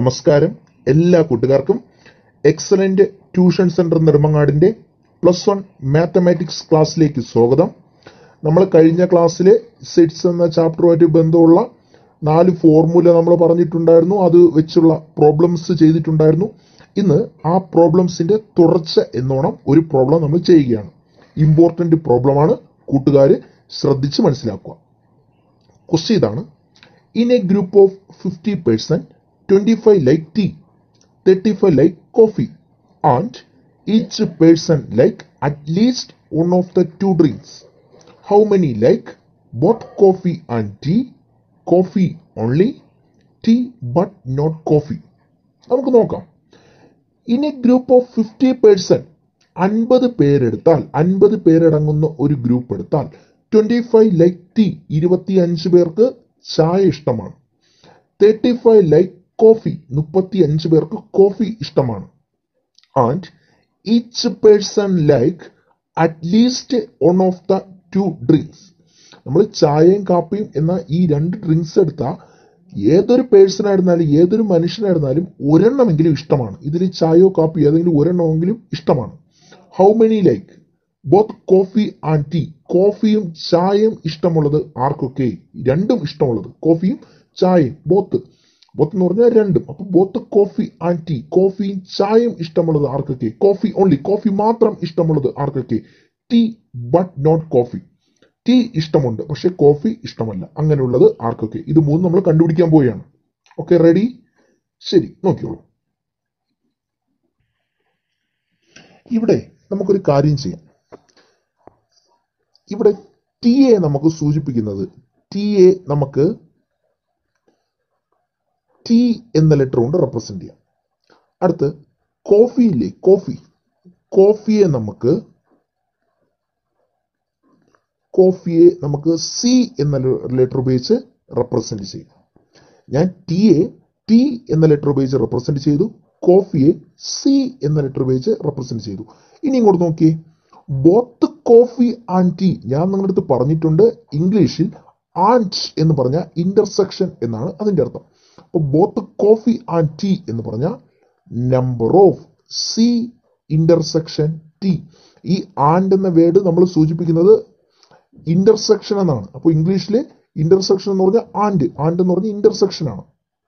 നമസ്കാരം എല്ലാ കൂട്ടുകാർക്കും എക്സലന്റ് ട്യൂഷൻ സെന്റർ നെടുമങ്ങാടിന്റെ പ്ലസ് വൺ മാത്തമാറ്റിക്സ് ക്ലാസ്സിലേക്ക് സ്വാഗതം നമ്മൾ കഴിഞ്ഞ ക്ലാസ്സിലെ സെറ്റ്സ് എന്ന ചാപ്റ്ററുമായിട്ട് ബന്ധമുള്ള നാല് ഫോർമുല നമ്മൾ പറഞ്ഞിട്ടുണ്ടായിരുന്നു അത് വെച്ചുള്ള പ്രോബ്ലംസ് ചെയ്തിട്ടുണ്ടായിരുന്നു ഇന്ന് ആ പ്രോബ്ലംസിന്റെ തുടർച്ച എന്നോണം ഒരു പ്രോബ്ലം നമ്മൾ ചെയ്യുകയാണ് ഇമ്പോർട്ടന്റ് പ്രോബ്ലമാണ് കൂട്ടുകാർ ശ്രദ്ധിച്ച് മനസ്സിലാക്കുക ക്വസ്റ്റ്യൻ ഇതാണ് in a group of fifty person twenty five like tea thirty five like coffee and each person like at least one of the two drinks how many like both coffee and tea coffee only tea but not coffee നമുക്ക് നോക്കാം in a group of fifty person അൻപത് പേരെടുത്താൽ അൻപത് പേരടങ്ങുന്ന ഒരു group എടുത്താൽ twenty five like tea ഇരുപത്തി അഞ്ച് പേർക്ക് ചായ ഇഷ്ടമാണ് തേർട്ടി ഫൈവ് ലൈക്ക് കോഫി മുപ്പത്തി അഞ്ച് പേർക്ക് കോഫി ഇഷ്ടമാണ് and each person like at least one of the two drinks നമ്മൾ ചായയും കാപ്പിയും എന്ന ഈ രണ്ട് ഡ്രിങ്ക്സ് എടുത്താൽ ഏതൊരു പേഴ്സൺ ആയിരുന്നാലും ഏതൊരു മനുഷ്യനായിരുന്നാലും ഒരെണ്ണമെങ്കിലും ഇഷ്ടമാണ് ഇതിൽ ചായയോ കാപ്പിയോ ഏതെങ്കിലും ഒരെണ്ണമെങ്കിലും ഇഷ്ടമാണ് how many like both coffee and tea കോഫിയും ചായയും ഇഷ്ടമുള്ളത് ആർക്കൊക്കെ രണ്ടും ഇഷ്ടമുള്ളത് കോഫിയും ചായയും ബോത്ത് ബോത്ത് എന്ന് പറഞ്ഞാൽ രണ്ടും അപ്പൊ ബോത്ത് കോഫി ആൻഡ് ടീ കോഫിയും ചായയും ഇഷ്ടമുള്ളത് ആർക്കൊക്കെ കോഫി ഓൺലി കോഫി മാത്രം ഇഷ്ടമുള്ളത് ആർക്കൊക്കെ tea but not coffee tea ഇഷ്ടമുണ്ട് പക്ഷെ കോഫി ഇഷ്ടമല്ല അങ്ങനെയുള്ളത് ആർക്കൊക്കെ ഇത് മൂന്ന് നമ്മൾ കണ്ടുപിടിക്കാൻ പോവുകയാണ് ഓക്കെ റെഡി ശരി നോക്കിയോളൂ ഇവിടെ നമുക്കൊരു കാര്യം ചെയ്യാം ഇവിടെ ടി എ നമുക്ക് സൂചിപ്പിക്കുന്നത് ടി എ നമുക്ക് ടി എന്ന ലെറ്റർ കൊണ്ട് റെപ്രസെന്റ് ചെയ്യാം അടുത്ത് കോഫിയില്ലേ കോഫി കോഫിയെ നമുക്ക് കോഫിയെ നമുക്ക് സി എന്ന ലെറ്റർ ഉപയോഗിച്ച് റെപ്രസെന്റ് ചെയ്യും ഞാൻ ടിയെ ടി എന്ന ലെറ്റർ ഉപയോഗിച്ച് റെപ്രസെന്റ് ചെയ്തു കോഫിയെ സി എന്ന ലെറ്റർ ഉപയോഗിച്ച് റെപ്രസെന്റ് ചെയ്തു ഇനി ഇങ്ങോട്ട് നോക്കിയേ ബോത്ത് കോഫി ആൻഡ് ടീ ഞാൻ നിങ്ങളുടെ അടുത്ത് പറഞ്ഞിട്ടുണ്ട് ഇംഗ്ലീഷിൽ ആൻഡ് എന്ന് പറഞ്ഞ ഇന്റർസെക്ഷൻ എന്നാണ് അതിന്റെ അർത്ഥം അപ്പൊ ബോത്ത് കോഫി ആൻഡ് ടീ എന്ന് പറഞ്ഞ number of C intersection T ഈ ആൻഡ് എന്ന വേർഡ് നമ്മൾ സൂചിപ്പിക്കുന്നത് ഇന്റർസെക്ഷൻ എന്നാണ് അപ്പോൾ ഇംഗ്ലീഷിൽ ഇന്റർസെക്ഷൻ എന്ന് പറഞ്ഞാൽ ആൻഡ് ആൻഡ് എന്ന് പറഞ്ഞാൽ ഇന്റർസെക്ഷൻ ആണ്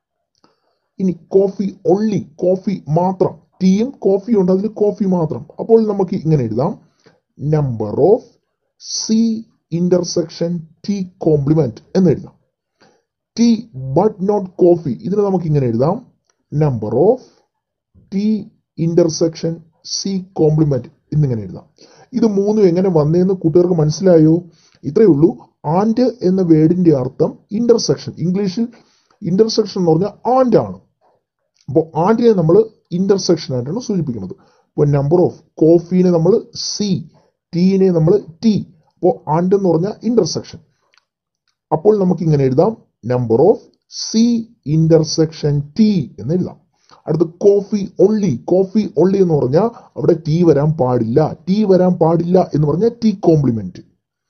ഇനി കോഫി ഒള്ളി കോഫി മാത്രം ടീയും കോഫിയും ഉണ്ട് അതിൽ കോഫി മാത്രം അപ്പോൾ നമുക്ക് ഇങ്ങനെ എഴുതാം number of C intersection T complement എന്ന് എഴുതാം ടി ബട്ട് നോട്ട് കോഫി ഇതിന് നമുക്ക് ഇങ്ങനെ എഴുതാം number of T intersection C complement എന്നിങ്ങനെ എഴുതാം ഇത് മൂന്നും എങ്ങനെ വന്നതെന്ന് കൂട്ടുകാർക്ക് മനസ്സിലായോ ഇത്രയേ ഉള്ളൂ ആൻഡ് എന്ന വേർഡിന്റെ അർത്ഥം ഇന്റർസെക്ഷൻ ഇംഗ്ലീഷിൽ ഇന്റർസെക്ഷൻ എന്ന് പറഞ്ഞാൽ ആൻഡ് ആണ് അപ്പോൾ ആൻഡിനെ നമ്മൾ ഇന്റർസെക്ഷൻ ആയിട്ടാണ് സൂചിപ്പിക്കുന്നത് അപ്പോൾ നമ്പർ ഓഫ് കോഫീനെ നമ്മൾ സി ടീനെ നമ്മൾ ടി അപ്പോൾ ആൻഡ് എന്ന് പറഞ്ഞാൽ ഇന്റർസെക്ഷൻ അപ്പോൾ നമുക്ക് ഇങ്ങനെ എഴുതാം number of C intersection T എന്ന് എഴുതാം അടുത്ത് കോഫി ഒള്ളി കോഫി ഒള്ളി എന്ന് പറഞ്ഞാൽ അവിടെ ടീ വരാൻ പാടില്ല ടീ വരാൻ പാടില്ല എന്ന് പറഞ്ഞാൽ ടീ കോംപ്ലിമെന്റ്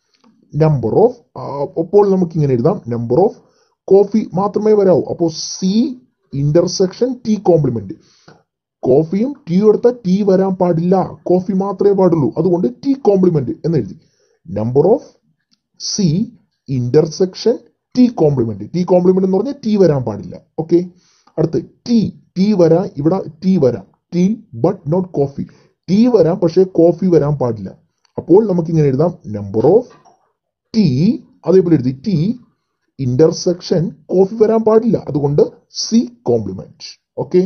നമ്പർ ഓഫ് അപ്പോൾ നമുക്ക് ഇങ്ങനെ എഴുതാം നമ്പർ ഓഫ് കോഫി മാത്രമേ വരാവൂ അപ്പോൾ സി ഇന്റർസെക്ഷൻ ടി കോംപ്ലിമെന്റ് കോഫിയും ടീയും എടുത്താൽ ടീ വരാൻ പാടില്ല കോഫി മാത്രമേ പാടുള്ളൂ അതുകൊണ്ട് ടി കോംപ്ലിമെന്റ് എന്ന് എഴുതി number of C intersection T complement T complement എന്ന് പറഞ്ഞാൽ ടി വരാൻ പാടില്ല ഓക്കെ അടുത്ത് ടി ടീ വരാൻ ഇവിടെ ടീ വരാം tea but not coffee tea വരാം പക്ഷേ കോഫി വരാൻ പാടില്ല അപ്പോൾ നമുക്ക് ഇങ്ങനെ എഴുതാം നമ്പർ ഓഫ് ടി അതേപോലെ എഴുതി ടി ഇന്റർസെക്ഷൻ കോഫി വരാൻ പാടില്ല അതുകൊണ്ട് സി കോംപ്ലിമെന്റ് ഓക്കെ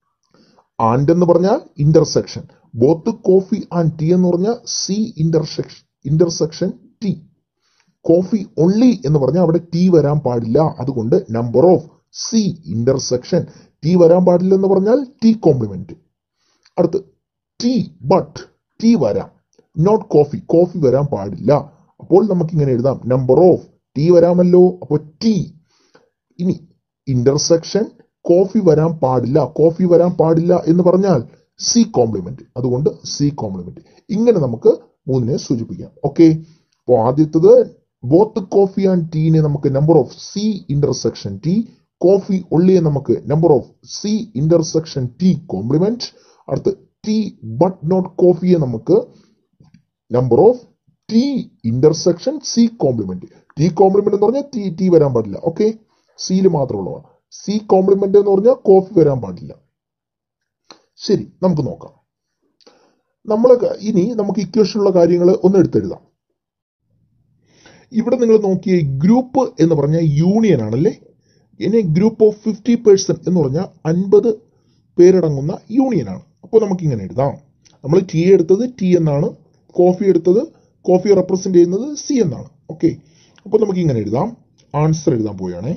ആൻഡ് എന്ന് പറഞ്ഞാൽ intersection both coffee and tea എന്ന് പറഞ്ഞാൽ C intersection intersection T coffee only എന്ന് പറഞ്ഞാൽ അവിടെ ടി വരാൻ പാടില്ല അതുകൊണ്ട് number of C intersection T വരാൻ പാടില്ല എന്ന് പറഞ്ഞാൽ ടി കോംപ്ലിമെന്റ് അടുത്ത് ടി ബട്ട് ടി വരാം നോട്ട് കോഫി കോഫി വരാൻ പാടില്ല അപ്പോൾ നമുക്ക് ഇങ്ങനെ എഴുതാം നമ്പർ ഓഫ് ടി വരാമല്ലോ അപ്പോൾ ടി ഇനി ഇന്റർസെക്ഷൻ കോഫി വരാൻ പാടില്ല കോഫി വരാൻ പാടില്ല എന്ന് പറഞ്ഞാൽ സി കോംപ്ലിമെന്റ് അതുകൊണ്ട് സി കോംപ്ലിമെന്റ് ഇങ്ങനെ നമുക്ക് മൂന്നിനെ സൂചിപ്പിക്കാം ഓക്കെ അപ്പോൾ ആദ്യത്തത് ബോത്ത് കോഫി ആൻഡ് ടീനെ നമുക്ക് number of C intersection T coffee ഒള്ളിയെ നമുക്ക് number of C intersection T complement അടുത്ത് ടി ബട്ട് നോട്ട് കോഫിയെ നമുക്ക് number of T intersection C complement T complement എന്ന് പറഞ്ഞാൽ ടി ടി വരാൻ പാടില്ല ഓക്കെ സിയിൽ മാത്രമുള്ളവ സി കോംപ്ലിമെന്റ് എന്ന് പറഞ്ഞാൽ കോഫി വരാൻ പാടില്ല ശരി നമുക്ക് നോക്കാം നമ്മൾ ഇനി നമുക്ക് ഇക്വേഷനുള്ള കാര്യങ്ങൾ ഒന്ന് എടുത്തെഴുതാം ഇവിടെ നിങ്ങൾ നോക്കിയ ഗ്രൂപ്പ് എന്ന് പറഞ്ഞാൽ യൂണിയൻ ആണല്ലേ ഇനി ഗ്രൂപ്പ് ഓഫ് ഫിഫ്റ്റി പേഴ്സൺ എന്ന് പറഞ്ഞാൽ അൻപത് പേരടങ്ങുന്ന യൂണിയൻ ആണ് അപ്പോൾ നമുക്ക് ഇങ്ങനെ എഴുതാം നമ്മൾ ടി എടുത്തത് ടി എന്നാണ് കോഫി എടുത്തത് കോഫി റെപ്രസെന്റ് ചെയ്യുന്നത് സി എന്നാണ് ഓക്കെ അപ്പോൾ നമുക്ക് ഇങ്ങനെ എഴുതാം ആൻസർ എഴുതാൻ പോവുകയാണേ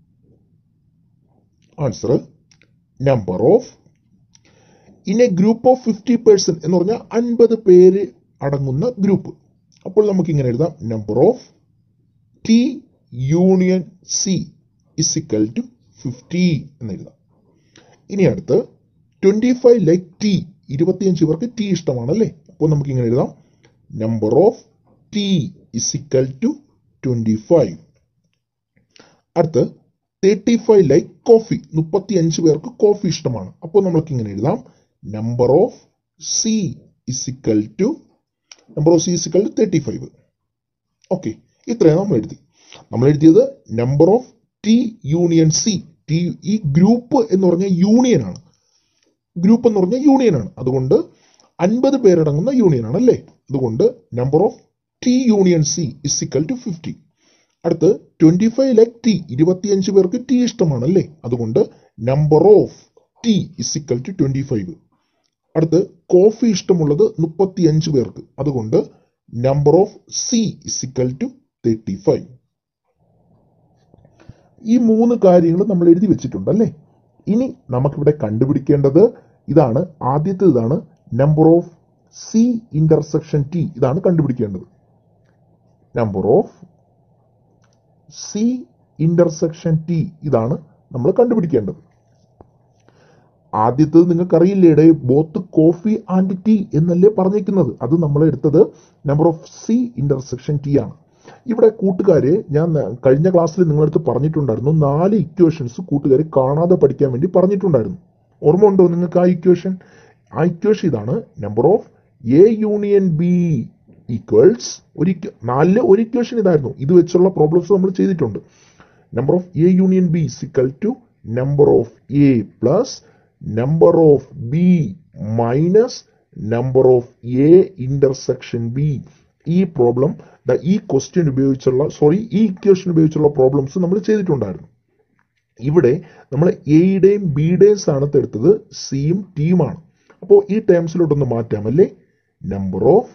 answer number of in a group of fifty person എന്ന് പറഞ്ഞാൽ അൻപത് പേര് അടങ്ങുന്ന ഗ്രൂപ്പ് അപ്പോൾ നമുക്ക് ഇങ്ങനെ എഴുതാം number of T union C is equal to fifty എന്ന് എഴുതാം ഇനി അടുത്ത് ട്വന്റി ഫൈവ് ലൈക്ക് ടി ഇരുപത്തിയഞ്ച് പേർക്ക് ടി ഇഷ്ടമാണല്ലേ അപ്പോൾ നമുക്ക് ഇങ്ങനെ എഴുതാം number of T is equal to twenty five അടുത്ത് തേർട്ടി ഫൈവ് ലൈക്ക് കോഫി മുപ്പത്തി അഞ്ച് പേർക്ക് കോഫി ഇഷ്ടമാണ് അപ്പോൾ നമ്മൾക്ക് ഇങ്ങനെ എഴുതാം number of C is equal to number of C is equal to thirty five okay ഇത്രയാണ് നമ്മൾ എഴുതി നമ്മൾ എഴുതിയത് number of T union C T ഈ ഗ്രൂപ്പ് എന്ന് പറഞ്ഞ യൂണിയൻ ആണ് ഗ്രൂപ്പ് എന്ന് പറഞ്ഞ യൂണിയൻ ആണ് അതുകൊണ്ട് അൻപത് പേരടങ്ങുന്ന യൂണിയൻ ആണ് അല്ലേ അതുകൊണ്ട് number of T union C is equal to fifty അടുത്ത് ട്വന്റി ഫൈവ് ലാക്ക് ടി ഇരുപത്തിയഞ്ച് പേർക്ക് ടി ഇഷ്ടമാണ് അല്ലേ അതുകൊണ്ട് number of T is equal to twenty five അടുത്ത് കോഫി ഇഷ്ടമുള്ളത് മുപ്പത്തി അഞ്ച് പേർക്ക് അതുകൊണ്ട് number of C is equal to thirty five ഈ മൂന്ന് കാര്യങ്ങൾ നമ്മൾ എഴുതി വെച്ചിട്ടുണ്ട് അല്ലേ ഇനി നമുക്കിവിടെ കണ്ടുപിടിക്കേണ്ടത് ഇതാണ് ആദ്യത്തെ ഇതാണ് number of C intersection T ഇതാണ് കണ്ടുപിടിക്കേണ്ടത് number of C intersection T ഇതാണ് നമ്മൾ കണ്ടുപിടിക്കേണ്ടത് ആദ്യത്തത് നിങ്ങൾക്കറിയില്ലേ ഇടയിൽ ബോത്ത് കോഫി ആൻഡ് ടീ എന്നല്ലേ പറഞ്ഞേക്കുന്നത് അത് നമ്മൾ എടുത്തത് number of C intersection T ആണ് ഇവിടെ കൂട്ടുകാരെ ഞാൻ കഴിഞ്ഞ ക്ലാസ്സിൽ നിങ്ങളടുത്ത് പറഞ്ഞിട്ടുണ്ടായിരുന്നു നാല് ഇക്വേഷൻസ് കൂട്ടുകാരെ കാണാതെ പഠിക്കാൻ വേണ്ടി പറഞ്ഞിട്ടുണ്ടായിരുന്നു ഓർമ്മ ഉണ്ടോ നിങ്ങൾക്ക് ആ ഇക്വേഷൻ ആ ഇക്വേഷൻ ഇതാണ് number of A union B equals ഒരു നാലില് ഒരു ഇക്വേഷൻ ഇതായിരുന്നു ഇത് വെച്ചുള്ള പ്രോബ്ലംസ് നമ്മൾ ചെയ്തിട്ടുണ്ട് number of A union B is equal to number of A plus number of B minus number of A intersection B ഈ പ്രോബ്ലം ഈ ക്വസ്റ്റ്യൻ ഉപയോഗിച്ചുള്ള സോറി ഈ ഇക്വേഷൻ ഉപയോഗിച്ചുള്ള പ്രോബ്ലംസ് നമ്മൾ ചെയ്തിട്ടുണ്ടായിരുന്നു ഇവിടെ നമ്മൾ എയുടെയും ബിയുടെയും സ്ഥാനത്ത് എടുത്തത് സിയും ടിയുമാണ് അപ്പോൾ ഈ ടേംസിലോട്ടൊന്ന് മാറ്റാം അല്ലേ നമ്പർ ഓഫ്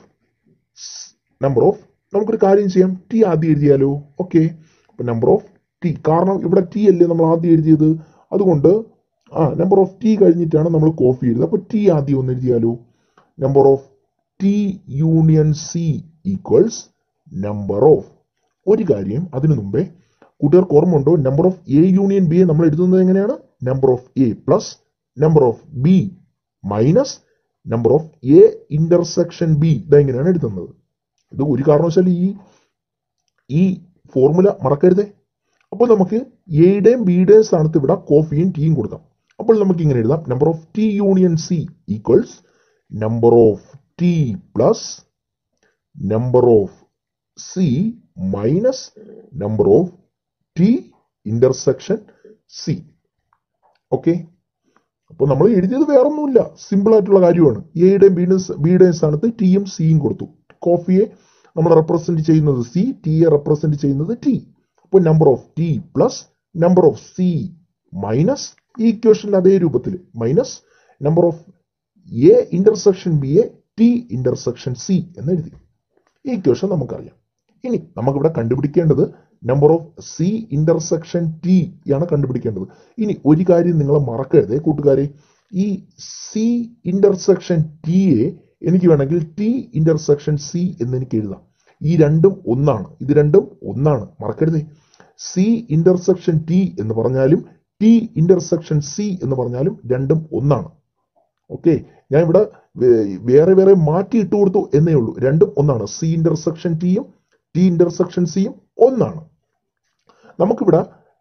നമ്പർ ഓഫ് നമുക്കൊരു കാര്യം ചെയ്യാം ടി ആദ്യം എഴുതിയാലോ ഓക്കെ അപ്പൊ നമ്പർ ഓഫ് ടി കാരണം ഇവിടെ ടി അല്ലേ നമ്മൾ ആദ്യം എഴുതിയത് അതുകൊണ്ട് ആ നമ്പർ ഓഫ് ടി കഴിഞ്ഞിട്ടാണ് നമ്മൾ കോഫി എഴുതുന്നത് അപ്പൊ ടി ആദ്യം ഒന്ന് എഴുതിയാലോ number of T union C equals number of ഒരു കാര്യം അതിനു മുമ്പേ കൂട്ടുകാർക്ക് ഓർമ്മ ഉണ്ടോ number of A union B നമ്മൾ എഴുതുന്നത് എങ്ങനെയാണ് number of A plus number of B minus number of A intersection B ഇതെങ്ങനെയാണ് എഴുതുന്നത് ഇത് ഒരു കാരണവശാലും ഈ ഈ ഫോർമുല മറക്കരുതേ അപ്പോൾ നമുക്ക് എയുടെയും ബിയുടെയും സ്ഥാനത്ത് ഇവിടെ കോഫിയും ടീയും കൊടുക്കാം അപ്പോൾ നമുക്ക് ഇങ്ങനെ എഴുതാം number of T union C equals number of T plus number of C minus number of T intersection C okay അപ്പോൾ നമ്മൾ എഴുതിയത് വേറൊന്നുമില്ല സിമ്പിൾ ആയിട്ടുള്ള കാര്യമാണ് എയുടെയും ബിയുടെയും ബിയുടെയും സ്ഥാനത്ത് ടിയും സിയും കൊടുത്തു കോഫിയെ നമ്മൾ റെപ്രസെന്റ് ചെയ്യുന്നത് സി ടിയെ റെപ്രസെന്റ് ചെയ്യുന്നത് ടി അപ്പോൾ number of T plus number of C minus ഈ ഇക്വേഷനിൽ അതേ രൂപത്തിൽ minus number of A intersection B A T intersection C എന്ന് എഴുതി ഈ ഇക്വേഷൻ നമുക്കറിയാം ഇനി നമുക്കിവിടെ കണ്ടുപിടിക്കേണ്ടത് number of C intersection T ആണ് കണ്ടുപിടിക്കേണ്ടത് ഇനി ഒരു കാര്യം നിങ്ങൾ മറക്കരുതേ കൂട്ടുകാരെ ഈ സി ഇന്റർസെക്ഷൻ ടിയെ എനിക്ക് വേണമെങ്കിൽ ടി ഇന്റർസെക്ഷൻ സി എന്ന് എനിക്ക് എഴുതാം ഈ രണ്ടും ഒന്നാണ് ഇത് രണ്ടും ഒന്നാണ് മറക്കരുതേ സി ഇന്റർസെക്ഷൻ ടി എന്ന് പറഞ്ഞാലും ടി ഇന്റർസെക്ഷൻ സി എന്ന് പറഞ്ഞാലും രണ്ടും ഒന്നാണ് ഓക്കെ ഞാൻ ഇവിടെ വേറെ വേറെ മാറ്റി ഇട്ട് കൊടുത്തു എന്നേ ഉള്ളൂ രണ്ടും ഒന്നാണ് സി ഇന്റർസെക്ഷൻ ടിയും ടി ഇന്റർസെക്ഷൻ സിയും ഒന്നാണ് നമുക്കിവിടെ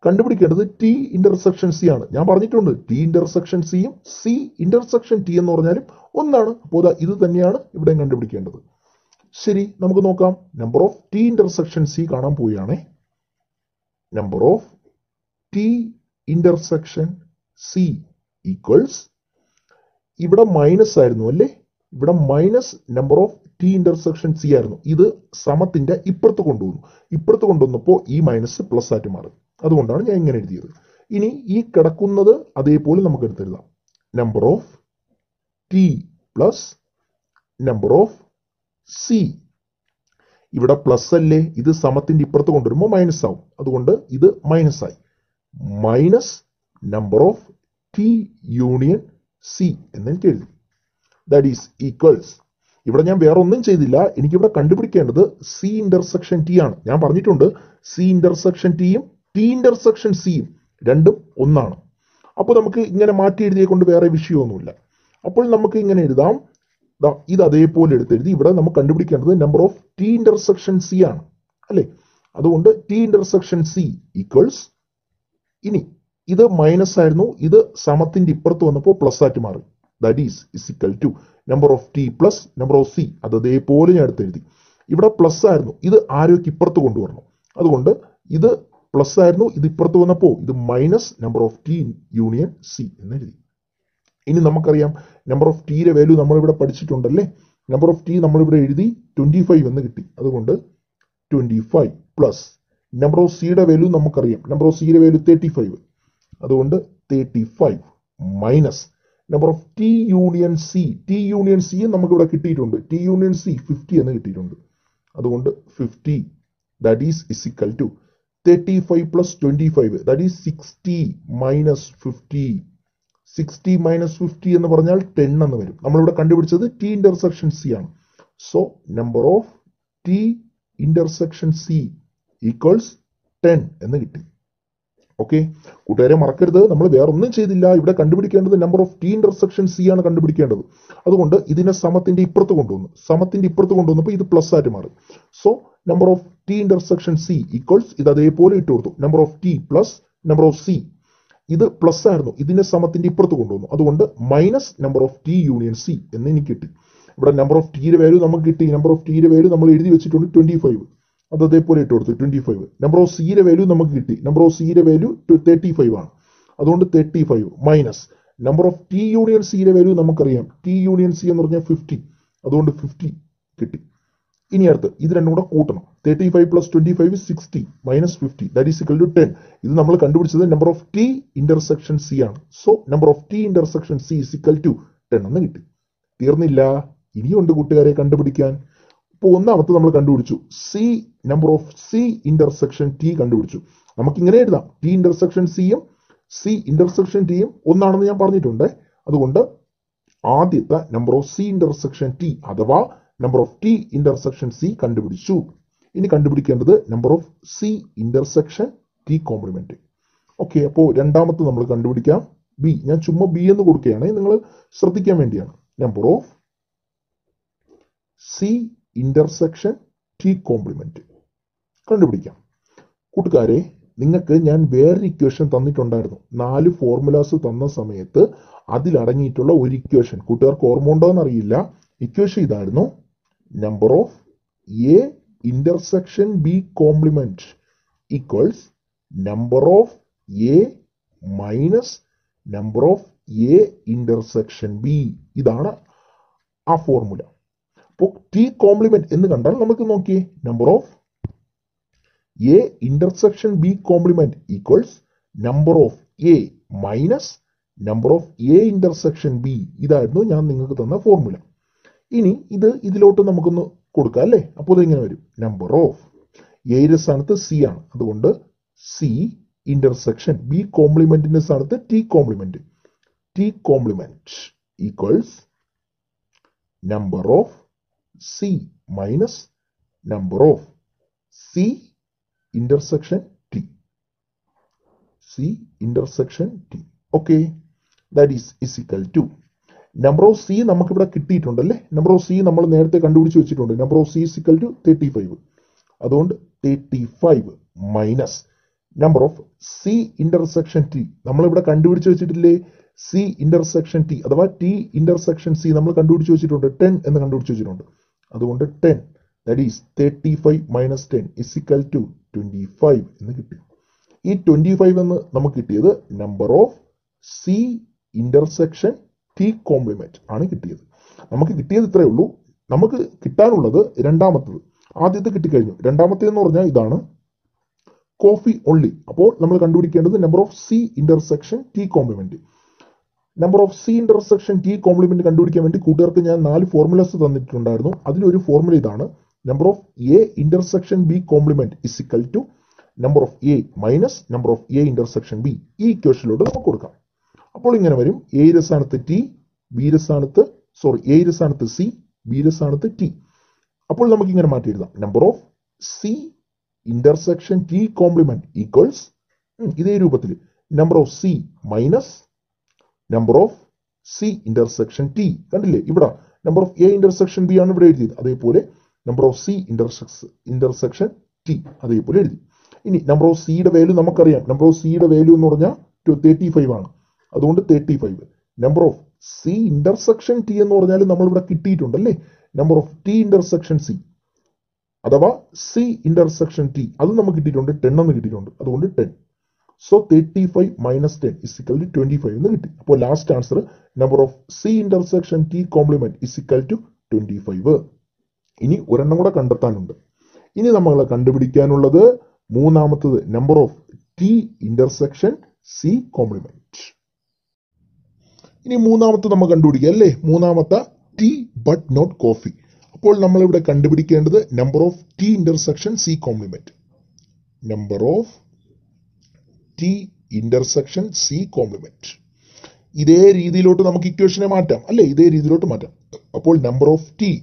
കണ്ടുപിടിക്കേണ്ടത് ടി ഇന്റർസെക്ഷൻ സി ആണ് ഞാൻ പറഞ്ഞിട്ടുണ്ട് ടി ഇന്റർസെക്ഷൻ സിയും സി ഇന്റർസെക്ഷൻ ടി എന്ന് പറഞ്ഞാലും ഒന്നാണ് അപ്പോൾ ദാ ഇത് തന്നെയാണ് ഇവിടെ കണ്ടുപിടിക്കേണ്ടത് ശരി നമുക്ക് നോക്കാം number of T intersection C കാണാൻ പോവുകയാണേ number of T intersection C equals ഇവിടെ മൈനസ് ആയിരുന്നു അല്ലേ ഇവിടെ minus number of T intersection C ആയിരുന്നു ഇത് സമത്തിന്റെ ഇപ്പുറത്ത് കൊണ്ടുവന്നു ഇപ്പുറത്ത് കൊണ്ടുവന്നപ്പോൾ ഈ മൈനസ് പ്ലസ് ആയിട്ട് മാറി അതുകൊണ്ടാണ് ഞാൻ ഇങ്ങനെ എഴുതിയത് ഇനി ഈ കിടക്കുന്നത് അതേപോലെ നമുക്ക് എടുത്തെഴുതാം number of T plus number of C ഇവിടെ പ്ലസ് അല്ലേ ഇത് സമത്തിന്റെ ഇപ്പുറത്ത് കൊണ്ടുവരുമ്പോൾ മൈനസ് ആവും അതുകൊണ്ട് ഇത് മൈനസ് ആയി minus number of T union C എന്ന് എനിക്ക് എഴുതി ദാറ്റ് ഈസ് ഈക്വൽസ് ഇവിടെ ഞാൻ വേറെ ഒന്നും ചെയ്തില്ല എനിക്കിവിടെ കണ്ടുപിടിക്കേണ്ടത് സി ഇന്റർസെക്ഷൻ ടി ആണ് ഞാൻ പറഞ്ഞിട്ടുണ്ട് സി ഇന്റർസെക്ഷൻ ടിയും ടി ഇന്റർസെക്ഷൻ സിയും രണ്ടും ഒന്നാണ് അപ്പോൾ നമുക്ക് ഇങ്ങനെ മാറ്റി എഴുതിയെ കൊണ്ട് വേറെ വിഷയമൊന്നുമില്ല അപ്പോൾ നമുക്ക് ഇങ്ങനെ എഴുതാം ദാ ഇത് അതേപോലെ എടുത്തെഴുതി ഇവിടെ നമുക്ക് കണ്ടുപിടിക്കേണ്ടത് number of T intersection C ആണ് അല്ലേ അതുകൊണ്ട് ടി ഇന്റർസെക്ഷൻ സി ഈക്വൽസ് ഇനി ഇത് മൈനസ് ആയിരുന്നു ഇത് സമത്തിന്റെ ഇപ്പുറത്ത് വന്നപ്പോൾ പ്ലസ് ആയിട്ട് മാറി that is is equal to number of T plus number of C അത് അതേപോലെ ഞാൻ എടുത്തെഴുതി ഇവിടെ പ്ലസ് ആയിരുന്നു ഇത് ആരോഗ്യ ഇപ്പുറത്ത് കൊണ്ടുവരണം അതുകൊണ്ട് ഇത് പ്ലസ് ആയിരുന്നു ഇത് ഇപ്പുറത്ത് വന്നപ്പോൾ ഇത് minus number of T union C എന്ന് എഴുതി ഇനി നമുക്കറിയാം നമ്പർ ഓഫ് ടിയുടെ വാല്യൂ നമ്മളിവിടെ പഠിച്ചിട്ടുണ്ടല്ലേ നമ്പർ ഓഫ് ടി നമ്മളിവിടെ എഴുതി ട്വന്റി ഫൈവ് എന്ന് കിട്ടി അതുകൊണ്ട് twenty five plus number of സിയുടെ വാല്യൂ നമുക്കറിയാം നമ്പർ ഓഫ് സിയുടെ വാല്യൂ തേർട്ടി ഫൈവ് അതുകൊണ്ട് thirty five minus number of T union C T union C നമുക്കിവിടെ കിട്ടിയിട്ടുണ്ട് ടി യൂണിയൻ സി ഫിഫ്റ്റി എന്ന് കിട്ടിയിട്ടുണ്ട് അതുകൊണ്ട് fifty that is is equal to thirty five plus twenty five that is sixty minus fifty sixty minus fifty എന്ന് പറഞ്ഞാൽ ten എന്ന് വരും നമ്മളിവിടെ കണ്ടുപിടിച്ചത് ടി ഇന്റർസെക്ഷൻ സി ആണ് so number of T intersection C equals ten എന്ന് കിട്ടി ഓക്കെ കൂട്ടുകാരെ മറക്കരുത് നമ്മൾ വേറെ ഒന്നും ചെയ്തില്ല ഇവിടെ കണ്ടുപിടിക്കേണ്ടത് number of T intersection C ആണ് കണ്ടുപിടിക്കേണ്ടത് അതുകൊണ്ട് ഇതിനെ സമത്തിന്റെ ഇപ്പുറത്ത് കൊണ്ടുവന്നു സമത്തിന്റെ ഇപ്പുറത്ത് കൊണ്ടുവന്നപ്പോൾ ഇത് പ്ലസ് ആയിട്ട് മാറി so number of T intersection C equals ഇത് അതേപോലെ ഇട്ട് കൊടുത്തു number of T plus number of C ഇത് പ്ലസ് ആയിരുന്നു ഇതിനെ സമത്തിന്റെ ഇപ്പുറത്ത് കൊണ്ടുവന്നു അതുകൊണ്ട് minus number of T union C എന്ന് എനിക്ക് കിട്ടി ഇവിടെ നമ്പർ ഓഫ് ടിയുടെ വാല്യൂ നമുക്ക് കിട്ടി നമ്പർ ഓഫ് ടിയുടെ വാല്യൂ നമ്മൾ എഴുതി വെച്ചിട്ടുണ്ട് ട്വന്റി ഫൈവ് അത് അതേപോലെ ഇട്ട് കൊടുത്തു ട്വന്റി ഫൈവ് നമ്പർ ഓഫ് സിയുടെ വാല്യൂ നമുക്ക് കിട്ടി നമ്പർ ഓഫ് സിയുടെ വാല്യൂ തേർട്ടി ഫൈവ് ആണ് അതുകൊണ്ട് thirty five minus number of T union സിയുടെ വാല്യൂ നമുക്കറിയാം ടി യൂണിയൻ സി എന്ന് പറഞ്ഞാൽ ഫിഫ്റ്റി അതുകൊണ്ട് ഫിഫ്റ്റി കിട്ടി ഇനി അടുത്ത് ഇത് രണ്ടും കൂടെ കൂട്ടണം thirty five plus twenty five sixty minus fifty that is equal to ten ഇത് നമ്മൾ കണ്ടുപിടിച്ചത് number of T intersection C ആണ് so number of T intersection C is equal to ten എന്ന് കിട്ടി തീർന്നില്ല ഇനിയുണ്ട് കൂട്ടുകാരെ കണ്ടുപിടിക്കാൻ ഇപ്പോൾ ഒന്നാമത്തെ നമ്മൾ കണ്ടുപിടിച്ചു C number of C intersection T കണ്ടുപിടിച്ചു നമുക്ക് ഇങ്ങനെ എഴുതാം ടി ഇന്റർസെക്ഷൻ സിയും സി ഇന്റർസെക്ഷൻ ടിയും ഒന്നാണെന്ന് ഞാൻ പറഞ്ഞിട്ടുണ്ട് അതുകൊണ്ട് ആദ്യത്തെ number of C intersection T അഥവാ number of T intersection C കണ്ടുപിടിച്ചു ഇനി കണ്ടുപിടിക്കേണ്ടത് number of C intersection T complement okay അപ്പോൾ രണ്ടാമത്തെ നമ്മൾ കണ്ടുപിടിക്കാം ബി ഞാൻ ചുമ്മാ ബി എന്ന് കൊടുക്കുകയാണ് നിങ്ങൾ ശ്രദ്ധിക്കാൻ വേണ്ടിയാണ് number of C intersection T complement കണ്ടുപിടിക്കാം കൂട്ടുകാരെ നിങ്ങൾക്ക് ഞാൻ വേറൊരു ഇക്വേഷൻ തന്നിട്ടുണ്ടായിരുന്നു നാല് ഫോർമുലാസ് തന്ന സമയത്ത് അതിലടങ്ങിയിട്ടുള്ള ഒരു ഇക്വേഷൻ കൂട്ടുകാർക്ക് ഓർമ്മ ഉണ്ടോ എന്നറിയില്ല ഇക്വേഷൻ ഇതായിരുന്നു number of A intersection B complement equals number of A minus number of A intersection B ഇതാണ് ആ ഫോർമുല അപ്പോൾ ടി കോംപ്ലിമെന്റ് എന്ന് കണ്ടാൽ നമുക്ക് നോക്കിയേ number of A intersection B complement equals number of A minus number of A intersection B ഇതായിരുന്നു ഞാൻ നിങ്ങൾക്ക് തന്ന ഫോർമുല ഇനി ഇത് ഇതിലോട്ട് നമുക്കൊന്ന് കൊടുക്കാം അല്ലേ അപ്പോൾ ഇങ്ങനെ വരും നമ്പർ ഓഫ് എയുടെ സ്ഥാനത്ത് സി ആണ് അതുകൊണ്ട് സി ഇന്റർസെക്ഷൻ ബി കോംപ്ലിമെന്റിന്റെ സ്ഥാനത്ത് T complement T complement equals number of C minus number of C intersection T C intersection T okay that is is equal to number of C നമുക്കിവിടെ കിട്ടിയിട്ടുണ്ടല്ലേ number of C നമ്മൾ നേരത്തെ കണ്ടുപിടിച്ച് വെച്ചിട്ടുണ്ട് number of C is equal to thirty five അതുകൊണ്ട് thirty five minus number of C intersection T നമ്മളിവിടെ കണ്ടുപിടിച്ച് വെച്ചിട്ടില്ലേ സി ഇന്റർസെക്ഷൻ ടി അഥവാ ടി ഇന്റർസെക്ഷൻ സി നമ്മൾ കണ്ടുപിടിച്ച് വെച്ചിട്ടുണ്ട് ടെൻ എന്ന് കണ്ടുപിടിച്ച് വെച്ചിട്ടുണ്ട് അതുകൊണ്ട് ten that is thirty five minus ten is equal to twenty five എന്ന് കിട്ടി ഈ ട്വന്റി ഫൈവ് എന്ന് നമുക്ക് കിട്ടിയത് number of C intersection T complement ആണ് കിട്ടിയത് നമുക്ക് കിട്ടിയത് ഇത്രയേ ഉള്ളൂ നമുക്ക് കിട്ടാനുള്ളത് രണ്ടാമത്തത് ആദ്യത്തെ കിട്ടിക്കഴിഞ്ഞു രണ്ടാമത്തെ എന്ന് പറഞ്ഞാൽ ഇതാണ് കോഫി ഓൺലി അപ്പോൾ നമ്മൾ കണ്ടുപിടിക്കേണ്ടത് number of C intersection T complement number of C intersection T complement കണ്ടുപിടിക്കാൻ വേണ്ടി കൂട്ടുകാർക്ക് ഞാൻ നാല് ഫോർമുലസ് തന്നിട്ടുണ്ടായിരുന്നു അതിലൊരു ഫോർമുല ഇതാണ് number of A intersection B complement is equal to number of A minus number of A intersection B ഈ ഇക്വേഷനിലോട്ട് നമുക്ക് കൊടുക്കാം അപ്പോൾ ഇങ്ങനെ വരും എ രസാനത്ത് ടി ബി രസാനത്ത് സോറി എ രസാനത്ത് സി ബി രസാനത്ത് ടി അപ്പോൾ നമുക്ക് ഇങ്ങനെ മാറ്റി എഴുതാം number of C intersection T complement equals ഇതേ രൂപത്തിൽ number of C minus number of C intersection T കണ്ടില്ലേ ഇവിടെ number of A intersection B ആണ് ഇവിടെ എഴുതിയത് അതേപോലെ number of C intersects intersection T അതേപോലെ എഴുതി ഇനി നമ്പർ ഓഫ് സിയുടെ വാല്യൂ നമുക്കറിയാം നമ്പർ ഓഫ് സിയുടെ വാല്യൂ എന്ന് പറഞ്ഞാൽ തേർട്ടി ഫൈവ് ആണ് അതുകൊണ്ട് thirty five number of C intersection T എന്ന് പറഞ്ഞാൽ നമ്മൾ ഇവിടെ കിട്ടിയിട്ടുണ്ട് അല്ലേ number of T intersection C അഥവാ സി ഇന്റർസെക്ഷൻ ടി അത് നമുക്ക് കിട്ടിയിട്ടുണ്ട് ടെൻ എന്ന് കിട്ടിയിട്ടുണ്ട് അതുകൊണ്ട് ten so thirty five minus ten is equal to twenty five എന്ന് കിട്ടി അപ്പോൾ last answer number of C intersection T complement is equal to twenty five ഇനി ഒരെണ്ണം കൂടെ കണ്ടെത്താനുണ്ട് ഇനി നമ്മൾ കണ്ടുപിടിക്കാനുള്ളത് മൂന്നാമത്തത് number of T intersection C complement ഇനി മൂന്നാമത്തെ നമ്മൾ കണ്ടുപിടിക്കുക അല്ലേ മൂന്നാമത്തെ ടി ബട്ട് നോട്ട് കോഫി അപ്പോൾ നമ്മൾ ഇവിടെ കണ്ടുപിടിക്കേണ്ടത് number of T intersection C complement number of T intersection C complement ഇതേ രീതിയിലോട്ട് നമുക്ക് ഇക്വേഷനെ മാറ്റാം അല്ലേ ഇതേ രീതിയിലോട്ട് മാറ്റാം അപ്പോൾ number of T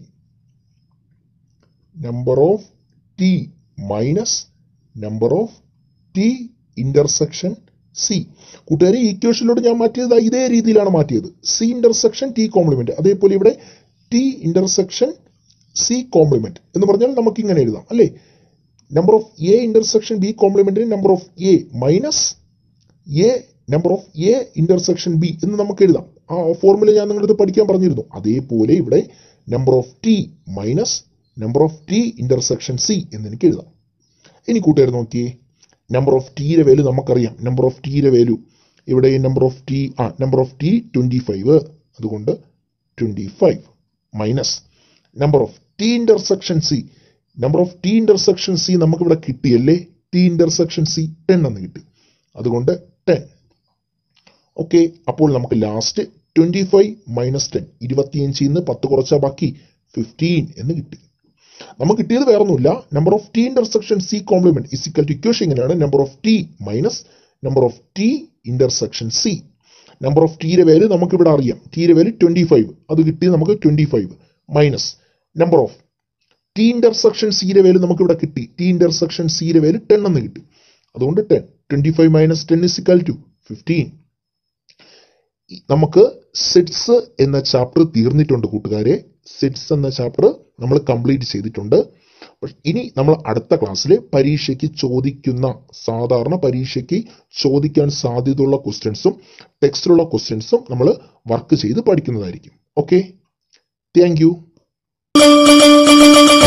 number of T minus number of T intersection C കൂട്ടുകാരെ ഈ ഇക്വേഷനിലോട്ട് ഞാൻ മാറ്റിയത് ദാ ഇതേ രീതിയിലാണ് മാറ്റിയത് സി ഇന്റർസെക്ഷൻ ടി കോംപ്ലിമെന്റ് അതേപോലെ ഇവിടെ ടി ഇന്റർസെക്ഷൻ സി കോംപ്ലിമെന്റ് എന്ന് പറഞ്ഞാൽ നമുക്ക് ഇങ്ങനെ എഴുതാം അല്ലേ number of A intersection B കോംപ്ലിമെന്റിന് number of A minus A number of A intersection B എന്ന് നമുക്ക് എഴുതാം ആ ഫോർമുല ഞാൻ നിങ്ങളുടെ പഠിക്കാൻ പറഞ്ഞിരുന്നു അതേപോലെ ഇവിടെ number of T minus number of T intersection C എന്ന് എനിക്ക് എഴുതാം ഇനി കൂട്ടുകാർ നോക്കിയേ നമ്പർ ഓഫ് ടിയുടെ വാല്യൂ നമുക്കറിയാം നമ്പർ ഓഫ് ടിയുടെ വാല്യൂ ഇവിടെ നമ്പർ ഓഫ് ടി ആ number of T twenty five അതുകൊണ്ട് twenty five minus number of T intersection C number of T intersection C നമുക്കിവിടെ കിട്ടിയല്ലേ ടി ഇന്റർസെക്ഷൻ സി ടെൻ എന്ന് കിട്ടി അതുകൊണ്ട് ടെൻ ഓക്കെ അപ്പോൾ നമുക്ക് last twenty five minus ten ഇരുപത്തിയഞ്ചിൽ നിന്ന് പത്ത് കുറച്ചാൽ ബാക്കി ഫിഫ്റ്റീൻ എന്ന് കിട്ടി നമുക്ക് കിട്ടിയത് വേറെ ഒന്നുമില്ല number of T intersection C complement is equal to equation ഇങ്ങനെയാണ് number of T minus number of T intersection C number of ടിയുടെ വാല്യൂ നമുക്ക് ഇവിടെ അറിയാം ടിയുടെ വാല്യൂ ട്വന്റി ഫൈവ് അത് കിട്ടി നമുക്ക് twenty five minus number of T intersection സിയുടെ വാല്യൂ നമുക്ക് ഇവിടെ കിട്ടി ടി ഇന്റർസെക്ഷൻ സിയുടെ വാല്യൂ ടെൻ എന്ന് കിട്ടി അതുകൊണ്ട് ten twenty five minus ten is equal to fifteen നമുക്ക് സിറ്റ്സ് എന്ന ചാപ്റ്റർ തീർന്നിട്ടുണ്ട് കൂട്ടുകാരെ സിറ്റ്സ് എന്ന ചാപ്റ്റർ നമ്മൾ കംപ്ലീറ്റ് ചെയ്തിട്ടുണ്ട് ഇനി നമ്മൾ അടുത്ത ക്ലാസ്സിൽ പരീക്ഷയ്ക്ക് ചോദിക്കുന്ന സാധാരണ പരീക്ഷയ്ക്ക് ചോദിക്കാൻ സാധ്യതയുള്ള ക്വസ്റ്റ്യൻസും ടെക്സ്റ്റിലുള്ള ക്വസ്റ്റ്യൻസും നമ്മൾ വർക്ക് ചെയ്ത് പഠിക്കുന്നതായിരിക്കും ഓക്കെ താങ്ക് യു